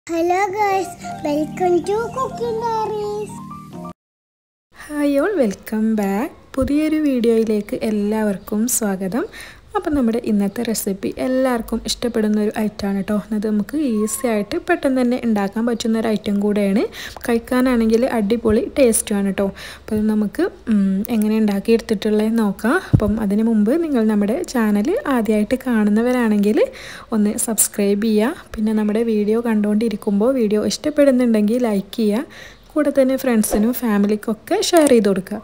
hello girls welcome to cooking diaries hi all welcome back പുതിയൊരു വീഡിയോയിലേക്ക് എല്ലാവർക്കും സ്വാഗതം അപ്പം നമ്മുടെ ഇന്നത്തെ റെസിപ്പി എല്ലാവർക്കും ഇഷ്ടപ്പെടുന്ന ഒരു ഐറ്റമാണ് കേട്ടോ അത് നമുക്ക് ഈസി ആയിട്ട് പെട്ടെന്ന് തന്നെ ഉണ്ടാക്കാൻ പറ്റുന്ന ഒരു ഐറ്റം കൂടെയാണ് കഴിക്കാനാണെങ്കിൽ അടിപൊളി ടേസ്റ്റുമാണ് കേട്ടോ അപ്പോൾ ഇത് നമുക്ക് ഉം, എങ്ങനെ ഉണ്ടാക്കിയെടുത്തിട്ടുള്ളത് നോക്കാം അപ്പം അതിന് മുമ്പ് നിങ്ങൾ നമ്മുടെ ചാനൽ ആദ്യമായിട്ട് കാണുന്നവരാണെങ്കിൽ ഒന്ന് സബ്സ്ക്രൈബ് ചെയ്യുക പിന്നെ നമ്മുടെ വീഡിയോ കണ്ടുകൊണ്ടിരിക്കുമ്പോൾ വീഡിയോ ഇഷ്ടപ്പെടുന്നുണ്ടെങ്കിൽ ലൈക്ക് ചെയ്യുക കൂടെ തന്നെ ഫ്രണ്ട്സിനും ഫാമിലിക്കൊക്കെ ഷെയർ ചെയ്ത് കൊടുക്കുക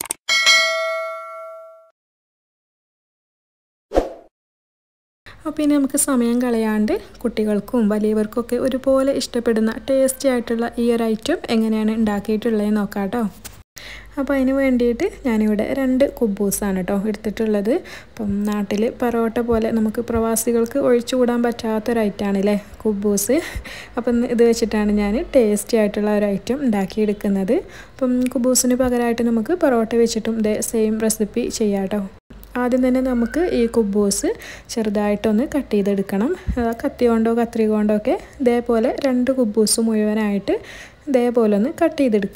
അപ്പോൾ ഇനി നമുക്ക് സമയം കളയാണ്ട് കുട്ടികൾക്കും വലിയവർക്കൊക്കെ ഒരുപോലെ ഇഷ്ടപ്പെടുന്ന ടേസ്റ്റി ആയിട്ടുള്ള ഈ ഒരു ഐറ്റം എങ്ങനെയാണ് ഉണ്ടാക്കിയിട്ടുള്ളത് നോക്കാം കേട്ടോ അപ്പോൾ അതിന് വേണ്ടിയിട്ട് ഞാനിവിടെ രണ്ട് കുബൂസാണ് കേട്ടോ എടുത്തിട്ടുള്ളത് അപ്പം നാട്ടിൽ പൊറോട്ട പോലെ നമുക്ക് പ്രവാസികൾക്ക് ഒഴിച്ചുകൂടാൻ പറ്റാത്തൊരു ഐറ്റമാണല്ലേ കുബൂസ് അപ്പം ഇത് വെച്ചിട്ടാണ് ഞാൻ ടേസ്റ്റി ആയിട്ടുള്ള ഒരു ഐറ്റം ഉണ്ടാക്കിയെടുക്കുന്നത് അപ്പം കുബൂസിന് പകരമായിട്ട് നമുക്ക് പൊറോട്ട വെച്ചിട്ടും ഇതേ സെയിം റെസിപ്പി ചെയ്യാം കേട്ടോ ആദ്യം തന്നെ നമുക്ക് ഈ കുബൂസ് ചെറുതായിട്ടൊന്ന് കട്ട് ചെയ്തെടുക്കണം ആ, കത്തി കൊണ്ടോ കത്രിക കൊണ്ടോ ഒക്കെ ഇതേപോലെ രണ്ട് കുബൂസ് മുഴുവനായിട്ട് ഇതേപോലെ ഒന്ന് കട്ട് ചെയ്തെടുക്കുക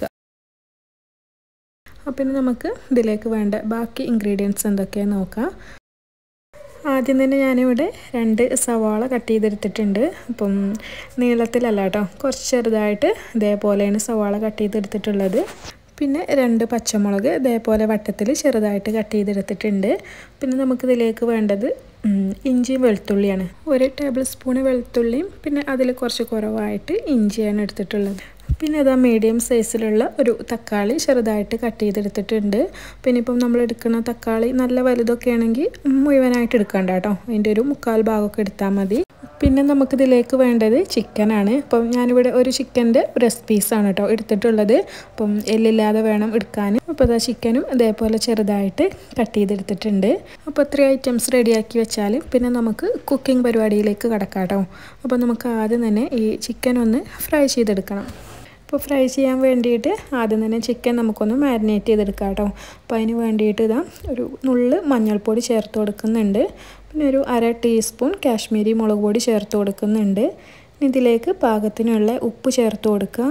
അപ്പം ഇനി നമുക്ക് ഇതിലേക്ക് വേണ്ട ബാക്കി ഇൻഗ്രീഡിയൻസ് എന്തൊക്കെയാണെന്ന് നോക്കാം ആദ്യം തന്നെ ഞാനിവിടെ രണ്ട് സവാള കട്ട് ചെയ്തെടുത്തിട്ടുണ്ട് അപ്പം നീളത്തിലല്ല കേട്ടോ കുറച്ച് ചെറുതായിട്ട് ഇതേപോലെയാണ് സവാള കട്ട് ചെയ്തെടുത്തിട്ടുള്ളത് പിന്നെ രണ്ട് പച്ചമുളക് ഇതേപോലെ വട്ടത്തിൽ ചെറുതായിട്ട് കട്ട് ചെയ്തെടുത്തിട്ടുണ്ട് പിന്നെ നമുക്കിതിലേക്ക് വേണ്ടത് ഉം, ഇഞ്ചിയും വെളുത്തുള്ളിയാണ് ഒരു ടേബിൾ സ്പൂണ് വെളുത്തുള്ളിയും പിന്നെ അതിൽ കുറച്ച് കുറവായിട്ട് ഇഞ്ചിയാണ് എടുത്തിട്ടുള്ളത് പിന്നെ ഇതാ മീഡിയം സൈസിലുള്ള ഒരു തക്കാളി ചെറുതായിട്ട് കട്ട് ചെയ്തെടുത്തിട്ടുണ്ട് പിന്നെ ഇപ്പം നമ്മൾ എടുക്കുന്ന തക്കാളി നല്ല വലുതൊക്കെ ആണെങ്കിൽ മുഴുവനായിട്ട് എടുക്കണ്ട കേട്ടോ അതിൻ്റെ ഒരു മുക്കാൽ ഭാഗമൊക്കെ എടുത്താൽ മതി പിന്നെ നമുക്കിതിലേക്ക് വേണ്ടത് ചിക്കനാണ് അപ്പം ഞാനിവിടെ ഒരു ചിക്കൻ്റെ ബ്രസ്റ്റ് പീസാണ് കേട്ടോ എടുത്തിട്ടുള്ളത് അപ്പം എല്ലില്ലാതെ വേണം എടുക്കാൻ അപ്പോൾ അതാ ചിക്കനും ഇതേപോലെ ചെറുതായിട്ട് കട്ട് ചെയ്തെടുത്തിട്ടുണ്ട് അപ്പോൾ ഇത്രയും ഐറ്റംസ് റെഡിയാക്കി വെച്ചാൽ പിന്നെ നമുക്ക് കുക്കിംഗ് പരിപാടിയിലേക്ക് കടക്കാം കേട്ടോ അപ്പോൾ നമുക്ക് ആദ്യം തന്നെ ഈ ചിക്കൻ ഒന്ന് ഫ്രൈ ചെയ്തെടുക്കണം അപ്പോൾ ഫ്രൈ ചെയ്യാൻ വേണ്ടിയിട്ട് ആദ്യം തന്നെ ചിക്കൻ നമുക്കൊന്ന് മാരിനേറ്റ് ചെയ്തെടുക്കാം കേട്ടോ അപ്പോൾ അതിന് വേണ്ടിയിട്ട് ഇതാ ഒരു നുള്ള് മഞ്ഞൾപ്പൊടി ചേർത്ത് കൊടുക്കുന്നുണ്ട് പിന്നെ ഒരു അര ടീസ്പൂൺ കാശ്മീരി മുളക് പൊടി ചേർത്ത് കൊടുക്കുന്നുണ്ട് ഇനി ഇതിലേക്ക് പാകത്തിനുള്ള ഉപ്പ് ചേർത്ത് കൊടുക്കുക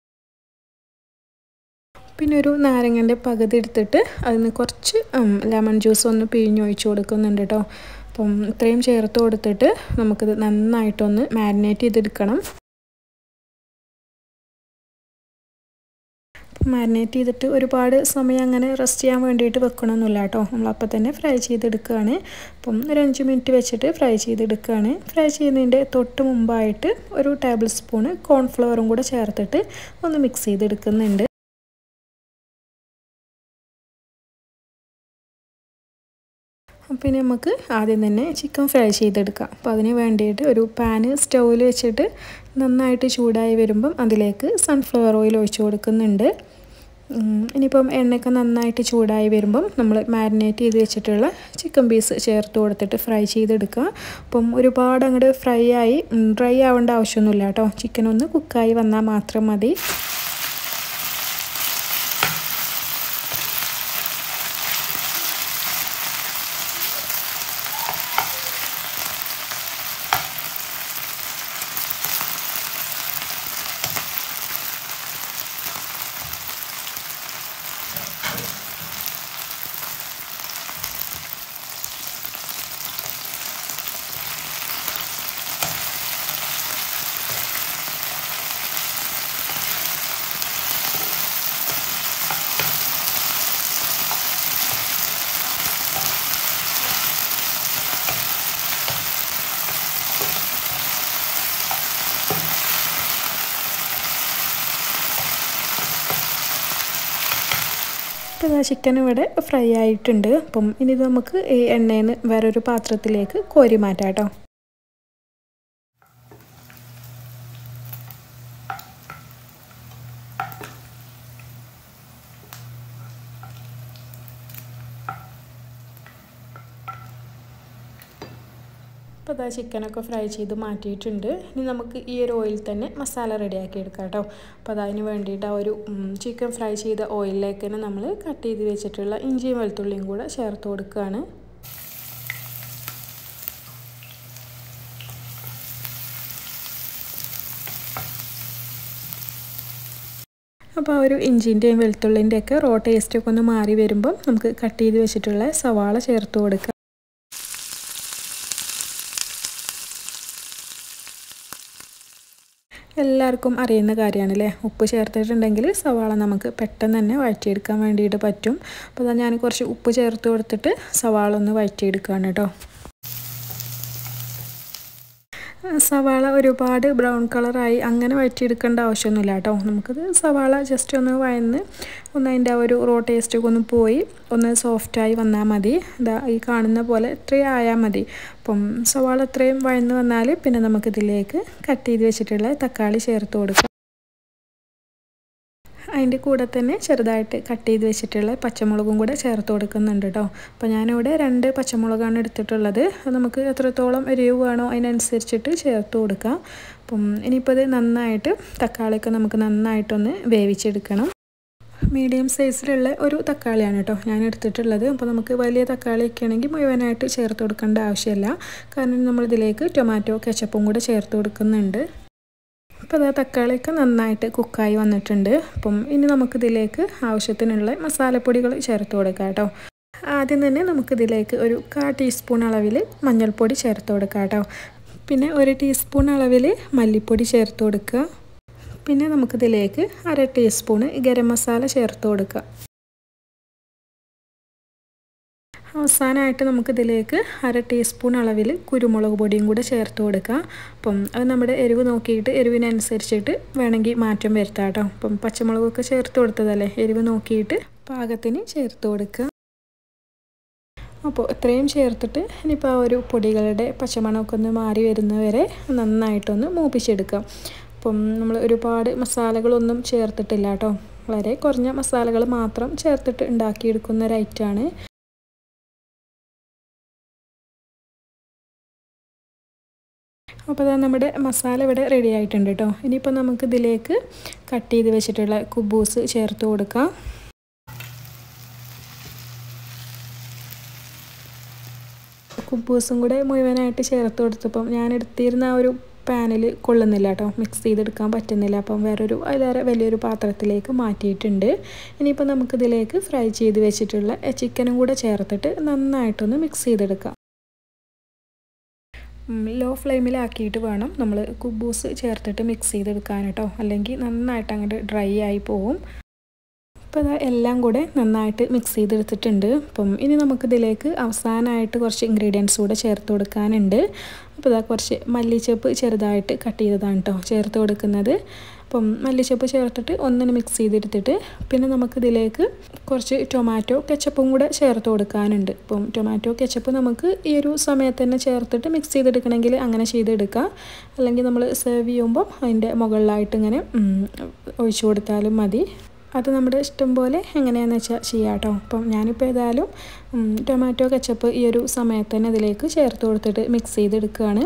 പിന്നെ ഒരു നാരങ്ങൻ്റെ പകുതി എടുത്തിട്ട് അതിന് കുറച്ച് ലെമൺ ജ്യൂസ് ഒന്ന് പിഴിഞ്ഞൊഴിച്ച് കൊടുക്കുന്നുണ്ട് കേട്ടോ അപ്പം ഇത്രയും ചേർത്ത് കൊടുത്തിട്ട് നമുക്കിത് നന്നായിട്ടൊന്ന് മാരിനേറ്റ് ചെയ്തെടുക്കണം മാരിനേറ്റ് ചെയ്തിട്ട് ഒരുപാട് സമയം അങ്ങനെ റെസ്റ്റ് ചെയ്യാൻ വേണ്ടിയിട്ട് വെക്കണമെന്നില്ല കേട്ടോ നമ്മളപ്പോൾ തന്നെ ഫ്രൈ ചെയ്തെടുക്കുകയാണ് അപ്പം ഒരു അഞ്ച് മിനിറ്റ് വെച്ചിട്ട് ഫ്രൈ ചെയ്തെടുക്കുകയാണ് ഫ്രൈ ചെയ്യുന്നതിൻ്റെ തൊട്ട് മുമ്പായിട്ട് ഒരു ടേബിൾ സ്പൂണ് കോൺഫ്ലവറും കൂടെ ചേർത്തിട്ട് ഒന്ന് മിക്സ് ചെയ്തെടുക്കുന്നുണ്ട് പിന്നെ നമുക്ക് ആദ്യം തന്നെ ചിക്കൻ ഫ്രൈ ചെയ്തെടുക്കാം അപ്പോൾ അതിന് വേണ്ടിയിട്ട് ഒരു പാന് സ്റ്റൗവിൽ വെച്ചിട്ട് നന്നായിട്ട് ചൂടായി വരുമ്പം അതിലേക്ക് സൺഫ്ലവർ ഓയിൽ ഒഴിച്ച് കൊടുക്കുന്നുണ്ട് ഉം, ഇനിയിപ്പം എണ്ണയൊക്കെ നന്നായിട്ട് ചൂടായി വരുമ്പം നമ്മൾ മാരിനേറ്റ് ചെയ്ത് വെച്ചിട്ടുള്ള ചിക്കൻ പീസ് ചേർത്ത് കൊടുത്തിട്ട് ഫ്രൈ ചെയ്തെടുക്കുക അപ്പം ഒരുപാട് അങ്ങോട്ട് ഫ്രൈ ആയി ഡ്രൈ ആവേണ്ട ആവശ്യമൊന്നുമില്ല കേട്ടോ ചിക്കൻ ഒന്ന് കുക്കായി വന്നാൽ മാത്രം മതി ഇപ്പോൾ ഇതാ ചിക്കൻ ഇവിടെ ഫ്രൈ ആയിട്ടുണ്ട് അപ്പം ഇനി ഇത് നമുക്ക് ഈ എണ്ണയിൽ നിന്ന് വേറൊരു പാത്രത്തിലേക്ക് കോരി മാറ്റാം കേട്ടോ അപ്പോൾ ഇതാ ചിക്കനൊക്കെ ഫ്രൈ ചെയ്ത് മാറ്റിയിട്ടുണ്ട് ഇനി നമുക്ക് ഈ ഒരു ഓയിൽ തന്നെ മസാല റെഡിയാക്കി എടുക്കാം കേട്ടോ അപ്പോൾ അതിന് വേണ്ടിയിട്ട് ആ ഒരു ചിക്കൻ ഫ്രൈ ചെയ്ത ഓയിലിലേക്ക് തന്നെ നമ്മൾ കട്ട് ചെയ്ത് വെച്ചിട്ടുള്ള ഇഞ്ചിയും വെളുത്തുള്ളിയും കൂടെ ചേർത്ത് കൊടുക്കുകയാണ് അപ്പോൾ ആ ഒരു ഇഞ്ചിൻ്റെയും വെളുത്തുള്ളിൻ്റെയൊക്കെ റോ ടേസ്റ്റൊക്കെ ഒന്ന് മാറി വരുമ്പം നമുക്ക് കട്ട് ചെയ്ത് വെച്ചിട്ടുള്ള സവാള ചേർത്ത് കൊടുക്കുക എല്ലാവർക്കും അറിയുന്ന കാര്യമാണല്ലേ ഉപ്പ് ചേർത്തിട്ടുണ്ടെങ്കിൽ സവാള നമുക്ക് പെട്ടെന്ന് തന്നെ വഴറ്റിയെടുക്കാൻ വേണ്ടിയിട്ട് പറ്റും അപ്പോൾ അതാ ഞാൻ കുറച്ച് ഉപ്പ് ചേർത്ത് കൊടുത്തിട്ട് സവാള ഒന്ന് വഴറ്റിയെടുക്കുകയാണ് കേട്ടോ സവാള ഒരുപാട് ബ്രൗൺ കളറായി അങ്ങനെ വഴറ്റിയെടുക്കേണ്ട ആവശ്യമൊന്നുമില്ല കേട്ടോ നമുക്കത് സവാള ജസ്റ്റ് ഒന്ന് വഴന്ന് ഒന്ന് അതിൻ്റെ ആ ഒരു റോ ടേസ്റ്റൊക്കെ ഒന്ന് പോയി ഒന്ന് സോഫ്റ്റായി വന്നാൽ മതി ഇതാ ഈ കാണുന്ന പോലെ ഇത്രയും ആയാൽ മതി അപ്പം സവാള ഇത്രയും വഴന്ന് വന്നാൽ പിന്നെ നമുക്കിതിലേക്ക് കട്ട് ചെയ്ത് വെച്ചിട്ടുള്ള തക്കാളി ചേർത്ത് കൊടുക്കാം അതിൻ്റെ കൂടെ തന്നെ ചെറുതായിട്ട് കട്ട് ചെയ്ത് വെച്ചിട്ടുള്ള പച്ചമുളകും കൂടെ ചേർത്ത് കൊടുക്കുന്നുണ്ട് കേട്ടോ അപ്പോൾ ഞാനിവിടെ രണ്ട് പച്ചമുളകാണ് എടുത്തിട്ടുള്ളത് അത് നമുക്ക് എത്രത്തോളം എരിവ് വേണോ അതിനനുസരിച്ചിട്ട് ചേർത്ത് കൊടുക്കാം അപ്പം ഇനിയിപ്പോൾ ഇത് നന്നായിട്ട് തക്കാളിയൊക്കെ നമുക്ക് നന്നായിട്ടൊന്ന് വേവിച്ചെടുക്കണം മീഡിയം സൈസിലുള്ള ഒരു തക്കാളിയാണ് കേട്ടോ ഞാൻ എടുത്തിട്ടുള്ളത് അപ്പോൾ നമുക്ക് വലിയ തക്കാളിയൊക്കെ ആണെങ്കിൽ മുഴുവനായിട്ട് ചേർത്ത് കൊടുക്കേണ്ട ആവശ്യമില്ല കാരണം നമ്മളിതിലേക്ക് ടൊമാറ്റോ കെച്ചപ്പും കൂടെ ചേർത്ത് കൊടുക്കുന്നുണ്ട് അപ്പോൾ അത് തക്കാളിയൊക്കെ നന്നായിട്ട് കുക്കായി വന്നിട്ടുണ്ട് അപ്പം ഇനി നമുക്കിതിലേക്ക് ആവശ്യത്തിനുള്ള മസാലപ്പൊടികൾ ചേർത്ത് കൊടുക്കാം കേട്ടോ ആദ്യം തന്നെ നമുക്കിതിലേക്ക് ഒരു കാ ടീസ്പൂൺ അളവിൽ മഞ്ഞൾപ്പൊടി ചേർത്ത് കൊടുക്കാം കേട്ടോ പിന്നെ ഒരു ടീസ്പൂൺ അളവിൽ മല്ലിപ്പൊടി ചേർത്ത് കൊടുക്കുക പിന്നെ നമുക്കിതിലേക്ക് അര ടീസ്പൂണ് ഗരം മസാല ചേർത്ത് കൊടുക്കുക അവസാനമായിട്ട് നമുക്കിതിലേക്ക് അര ടീസ്പൂൺ അളവിൽ കുരുമുളക് പൊടിയും കൂടെ ചേർത്ത് കൊടുക്കാം അപ്പം അത് നമ്മുടെ എരിവ് നോക്കിയിട്ട് എരിവിനനുസരിച്ചിട്ട് വേണമെങ്കിൽ മാറ്റം വരുത്താം കേട്ടോ അപ്പം പച്ചമുളകൊക്കെ ചേർത്ത് കൊടുത്തതല്ലേ എരിവ് നോക്കിയിട്ട് പാകത്തിന് ചേർത്ത് കൊടുക്കുക അപ്പോൾ ഇത്രയും ചേർത്തിട്ട് ഇനിയിപ്പോൾ ആ ഒരു പൊടികളുടെ പച്ചമണമൊക്കെ ഒന്ന് മാറി വരുന്നവരെ നന്നായിട്ടൊന്ന് മൂപ്പിച്ചെടുക്കാം അപ്പം നമ്മൾ ഒരുപാട് മസാലകളൊന്നും ചേർത്തിട്ടില്ല കേട്ടോ വളരെ കുറഞ്ഞ മസാലകൾ മാത്രം ചേർത്തിട്ട് ഉണ്ടാക്കിയെടുക്കുന്ന ഒരു ഐറ്റമാണ് അപ്പോൾ അതാ നമ്മുടെ മസാല ഇവിടെ റെഡി ആയിട്ടുണ്ട് കേട്ടോ ഇനിയിപ്പോൾ നമുക്ക് ഇതിലേക്ക് കട്ട് ചെയ്ത് വെച്ചിട്ടുള്ള കുബൂസ് ചേർത്ത് കൊടുക്കാം കുബൂസും കൂടെ മുഴുവനായിട്ട് ചേർത്ത് കൊടുത്തപ്പം ഞാൻ എടുത്തിരുന്ന ആ ഒരു പാനിൽ കൊള്ളുന്നില്ല കേട്ടോ മിക്സ് ചെയ്തെടുക്കാൻ പറ്റുന്നില്ല അപ്പം വേറൊരു അതിലേറെ വലിയൊരു പാത്രത്തിലേക്ക് മാറ്റിയിട്ടുണ്ട് ഇനിയിപ്പോൾ നമുക്കിതിലേക്ക് ഫ്രൈ ചെയ്ത് വെച്ചിട്ടുള്ള ചിക്കനും കൂടെ ചേർത്തിട്ട് നന്നായിട്ടൊന്ന് മിക്സ് ചെയ്തെടുക്കാം ലോ ഫ്ലെയിമിലാക്കിയിട്ട് വേണം നമ്മൾ കുബൂസ് ചേർത്തിട്ട് മിക്സ് ചെയ്തെടുക്കാൻ കേട്ടോ അല്ലെങ്കിൽ നന്നായിട്ട് അങ്ങോട്ട് ഡ്രൈ ആയി പോവും അപ്പോൾ ഇതാ എല്ലാം കൂടെ നന്നായിട്ട് മിക്സ് ചെയ്തെടുത്തിട്ടുണ്ട് അപ്പം ഇനി നമുക്കിതിലേക്ക് അവസാനമായിട്ട് കുറച്ച് ഇൻഗ്രീഡിയൻസ് കൂടെ ചേർത്ത് കൊടുക്കാനുണ്ട് അപ്പോൾ ഇതാ കുറച്ച് മല്ലിച്ചപ്പ് ചെറുതായിട്ട് കട്ട് ചെയ്തതാണ് കേട്ടോ ചേർത്ത് കൊടുക്കുന്നത് അപ്പം മല്ലിച്ചപ്പ് ചേർത്തിട്ട് ഒന്നിന് മിക്സ് ചെയ്തെടുത്തിട്ട് പിന്നെ നമുക്കിതിലേക്ക് കുറച്ച് ടൊമാറ്റോ കെച്ചപ്പും കൂടെ ചേർത്ത് കൊടുക്കാനുണ്ട് അപ്പം ടൊമാറ്റോ കെച്ചപ്പ് നമുക്ക് ഈ ഒരു സമയത്ത് തന്നെ ചേർത്തിട്ട് മിക്സ് ചെയ്തെടുക്കണമെങ്കിൽ അങ്ങനെ ചെയ്തെടുക്കാം അല്ലെങ്കിൽ നമ്മൾ സെർവ് ചെയ്യുമ്പം അതിൻ്റെ മുകളിലായിട്ട് ഇങ്ങനെ ഒഴിച്ചു കൊടുത്താലും മതി അത് നമ്മുടെ ഇഷ്ടം പോലെ എങ്ങനെയാണെന്ന് വെച്ചാൽ ചെയ്യാം കേട്ടോ അപ്പം ഞാനിപ്പോൾ ഏതായാലും ടൊമാറ്റോ കെച്ചപ്പ് ഈ ഒരു സമയത്ത് തന്നെ ഇതിലേക്ക് ചേർത്ത് കൊടുത്തിട്ട് മിക്സ് ചെയ്തെടുക്കുകയാണ്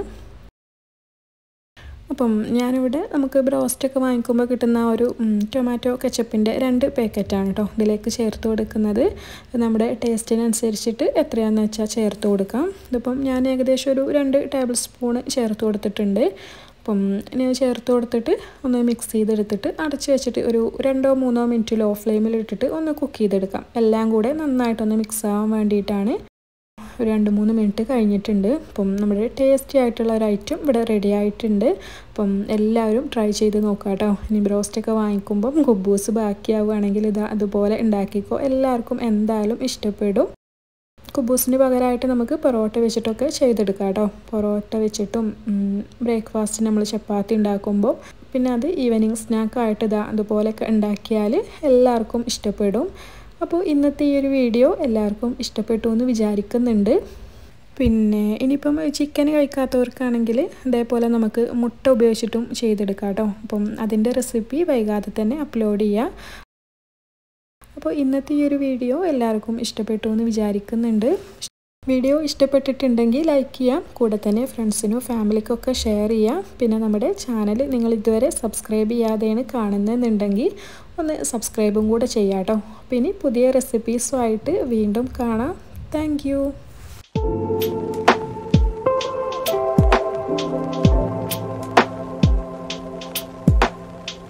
അപ്പം ഞാനിവിടെ നമുക്ക് ബ്രോസ്റ്റൊക്കെ വാങ്ങിക്കുമ്പോൾ കിട്ടുന്ന ഒരു ടൊമാറ്റോ കെച്ചപ്പിൻ്റെ രണ്ട് പാക്കറ്റാണ് കേട്ടോ ഇതിലേക്ക് ചേർത്ത് കൊടുക്കുന്നത് നമ്മുടെ ടേസ്റ്റിനനുസരിച്ചിട്ട് എത്രയാണെന്ന് വെച്ചാൽ ചേർത്ത് കൊടുക്കാം ഇതിപ്പം ഞാൻ ഏകദേശം ഒരു രണ്ട് ടേബിൾ സ്പൂണ് ചേർത്ത് കൊടുത്തിട്ടുണ്ട് അപ്പം ഇനി ചേർത്ത് കൊടുത്തിട്ട് ഒന്ന് മിക്സ് ചെയ്തെടുത്തിട്ട് അടച്ച് വെച്ചിട്ട് ഒരു രണ്ടോ മൂന്നോ മിനിറ്റ് ലോ ഫ്ലെയിമിൽ ഇട്ടിട്ട് ഒന്ന് കുക്ക് ചെയ്തെടുക്കാം എല്ലാം കൂടെ നന്നായിട്ടൊന്ന് മിക്സ് ആവാൻ വേണ്ടിയിട്ടാണ് ഒരു രണ്ട് മൂന്ന് മിനിറ്റ് കഴിഞ്ഞിട്ടുണ്ട് അപ്പം നമ്മുടെ ടേസ്റ്റി ആയിട്ടുള്ള ഒരു ഐറ്റം ഇവിടെ റെഡി ആയിട്ടുണ്ട് അപ്പം എല്ലാവരും ട്രൈ ചെയ്ത് നോക്കാം കേട്ടോ ഇനി ബ്രോസ്റ്റൊക്കെ വാങ്ങിക്കുമ്പം കുബൂസ് ബാക്കിയാവുകയാണെങ്കിൽ ഇത് അതുപോലെ ഉണ്ടാക്കിക്കോ എല്ലാവർക്കും എന്തായാലും ഇഷ്ടപ്പെടും കുബൂസിന് പകരമായിട്ട് നമുക്ക് പൊറോട്ട വെച്ചിട്ടൊക്കെ ചെയ്തെടുക്കാം കേട്ടോ പൊറോട്ട വെച്ചിട്ടും ബ്രേക്ക്ഫാസ്റ്റ് നമ്മൾ ചപ്പാത്തി ഉണ്ടാക്കുമ്പോൾ പിന്നെ അത് ഈവനിങ് സ്നാക്കായിട്ട് ഇതാ അതുപോലെയൊക്കെ ഉണ്ടാക്കിയാൽ എല്ലാവർക്കും ഇഷ്ടപ്പെടും അപ്പോൾ ഇന്നത്തെ ഈ ഒരു വീഡിയോ എല്ലാവർക്കും ഇഷ്ടപ്പെട്ടു എന്ന് വിചാരിക്കുന്നുണ്ട് പിന്നെ ഇനിയിപ്പം ചിക്കൻ കഴിക്കാത്തവർക്കാണെങ്കിൽ ഇതേപോലെ നമുക്ക് മുട്ട ഉപയോഗിച്ചിട്ടും ചെയ്തെടുക്കാം കേട്ടോ അപ്പം അതിൻ്റെ റെസിപ്പി വൈകാതെ തന്നെ അപ്ലോഡ് ചെയ്യുക അപ്പോൾ ഇന്നത്തെ ഈ ഒരു വീഡിയോ എല്ലാവർക്കും ഇഷ്ടപ്പെട്ടു എന്ന് വിചാരിക്കുന്നുണ്ട് വീഡിയോ ഇഷ്ടപ്പെട്ടിട്ടുണ്ടെങ്കിൽ ലൈക്ക് ചെയ്യാം കൂടെ തന്നെ ഫ്രണ്ട്സിനും ഫാമിലിക്കൊക്കെ ഷെയർ ചെയ്യാം പിന്നെ നമ്മുടെ ചാനൽ നിങ്ങൾ ഇതുവരെ സബ്സ്ക്രൈബ് ചെയ്യാതെയാണ് കാണുന്നതെന്നുണ്ടെങ്കിൽ ഒന്ന് സബ്സ്ക്രൈബും കൂടെ ചെയ്യാം കേട്ടോ പിന്നെ പുതിയ റെസിപ്പീസുമായിട്ട് വീണ്ടും കാണാം താങ്ക്